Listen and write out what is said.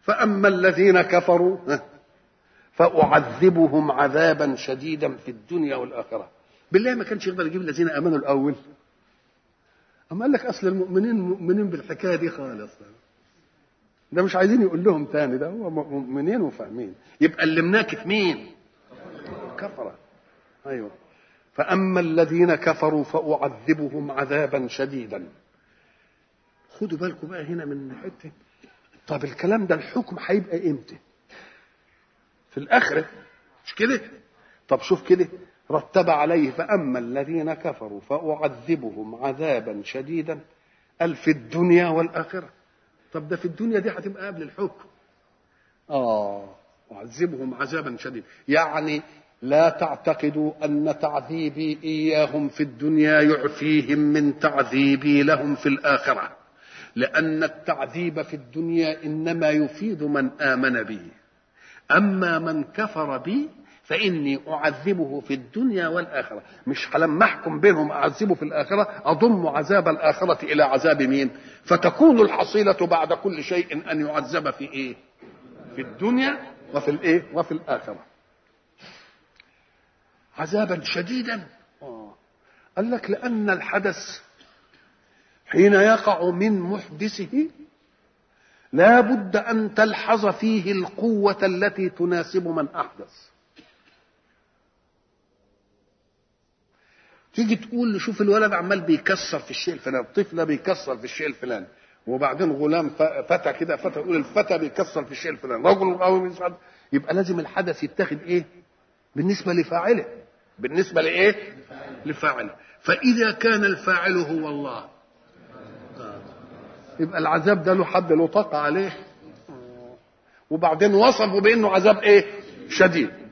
فأما الذين كفروا فأعذبهم عذابا شديدا في الدنيا والآخرة بالله ما كانش يقدر يجيب الذين آمنوا الأول أما قال لك أصل المؤمنين مؤمنين بالحكاية دي خالص ده مش عايزين يقول لهم تاني ده هو مؤمنين وفاهمين يبقى اللي مناكف مين كفرة أيوه فأما الذين كفروا فأعذبهم عذابا شديدا خدوا بالكم بقى هنا من حته طب الكلام ده الحكم هيبقى امتى في الاخره مش كده طب شوف كده رتب عليه فاما الذين كفروا فاعذبهم عذابا شديدا قال في الدنيا والاخره طب ده في الدنيا دي هتبقى قبل الحكم اه اعذبهم عذابا شديدا يعني لا تعتقدوا ان تعذيبي اياهم في الدنيا يعفيهم من تعذيبي لهم في الاخره لأن التعذيب في الدنيا إنما يفيد من آمن به أما من كفر بي فإني أعذبه في الدنيا والآخرة مش لما أحكم بينهم أعذبه في الآخرة أضم عذاب الآخرة إلى عذاب مين فتكون الحصيلة بعد كل شيء أن يعذب في إيه في الدنيا وفي الإيه وفي الآخرة عذابا شديدا قال لك لأن الحدث حين يقع من محدثه لا بد أن تلحظ فيه القوة التي تناسب من أحدث تيجي تقول شوف الولد عمال بيكسر في الشيء الفلاني الطفل بيكسر في الشيء الفلاني وبعدين غلام فتى كده فتى يقول الفتى بيكسر في الشيء الفلاني رجل قوي يبقى لازم الحدث يتاخد ايه بالنسبه لفاعله بالنسبه لايه لفاعله فاذا كان الفاعل هو الله يبقى العذاب ده له حد له طاقة عليه وبعدين وصفه بأنه عذاب إيه؟ شديد